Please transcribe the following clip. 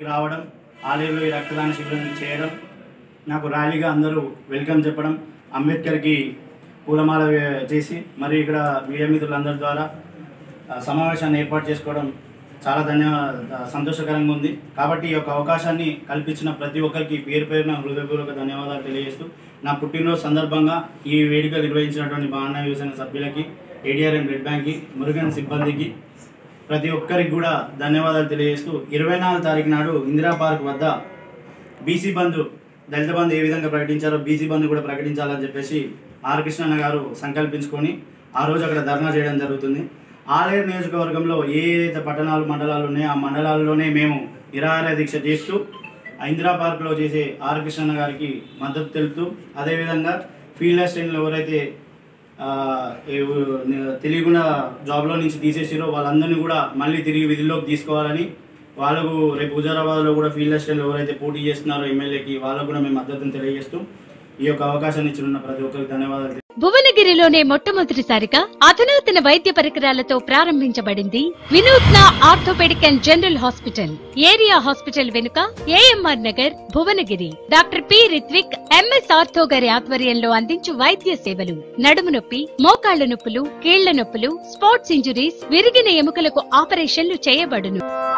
రావడం ఆలయంలో ఈ రక్తదాన శిబిరం చేయడం నాకు ర్యాలీగా అందరూ వెల్కమ్ చెప్పడం అంబేద్కర్కి పూలమాల వే- చేసి మరి ఇక్కడ మీడియా మిత్రులందరి ద్వారా ఆ, సమావేశాన్ని ఏర్పాటు చేసుకోవడం చాలా ధన్య సంతోషకరంగా ఉంది కాబట్టి ఈ యొక్క అవకాశాన్ని కల్పించిన ప్రతి ఒక్కరికి పేరు పేరున హృదయపూర్వక ధన్యవాదాలు తెలియజేస్తూ నా పుట్టినరోజు సందర్భంగా ఈ వేడుక నిర్వహించినటువంటి బాణ యువసేన సభ్యులకి ఏడిఆర్ఎం బ్లడ్ బ్యాంక్కి మురుగన్ సిబ్బందికి ప్రతి ఒక్కరికి కూడా ధన్యవాదాలు తెలియజేస్తూ ఇరవై నాలుగు తారీఖు నాడు ఇందిరా పార్క్ వద్ద బీసీ బంధు దళిత బంధు ఏ విధంగా ప్రకటించారో బీసీ బంధు కూడా ప్రకటించాలని చెప్పేసి ఆర్ కృష్ణన్న గారు సంకల్పించుకొని ఆ రోజు అక్కడ ధర్నా చేయడం జరుగుతుంది ఆలయ నియోజకవర్గంలో ఏ ఏదైతే పట్టణాలు మండలాలు ఉన్నాయో ఆ మండలాల్లోనే మేము నిరాహార దీక్ష చేస్తూ ఆ ఇందిరా పార్క్లో చేసే ఆర్ కృష్ణన్న గారికి మద్దతు తెలుపుతూ అదేవిధంగా ఫీల్డ్ అసిస్టెంట్లు ఎవరైతే ఆ, ఏ- తెలియకుండా జాబ్లో నుంచి తీసేసిరో వాళ్ళందరినీ కూడా మళ్ళీ తిరిగి విధుల్లోకి తీసుకోవాలని వాళ్ళకు రేపు హుజారాబాద్లో కూడా ఫీల్డ్ అసిస్టెంట్లు ఎవరైతే పోటీ చేస్తున్నారో ఎమ్మెల్యేకి వాళ్ళకు కూడా మేము మద్దతును తెలియజేస్తూ ఈ యొక్క అవకాశాన్ని ఇచ్చిన ప్రతి ఒక్కరికి ధన్యవాదాలు భువనగిరిలోనే మొట్టమొదటిసారిగా అధునాతన వైద్య పరికరాలతో ప్రారంభించబడింది వినూత్న orthopaedic and general hospital area hospital వెనుక AMR Nagar Bhuvanagiri doctor P Rithvik MS ortho గారి ఆధ్వర్యంలో అందించు వైద్య సేవలు నడుము నొప్పి మోకాళ్ల నొప్పులు కీళ్ల నొప్పులు స్పోర్ట్స్ ఇంజురీస్ విరిగిన ఎముకలకు ఆపరేషన్లు చేయబడును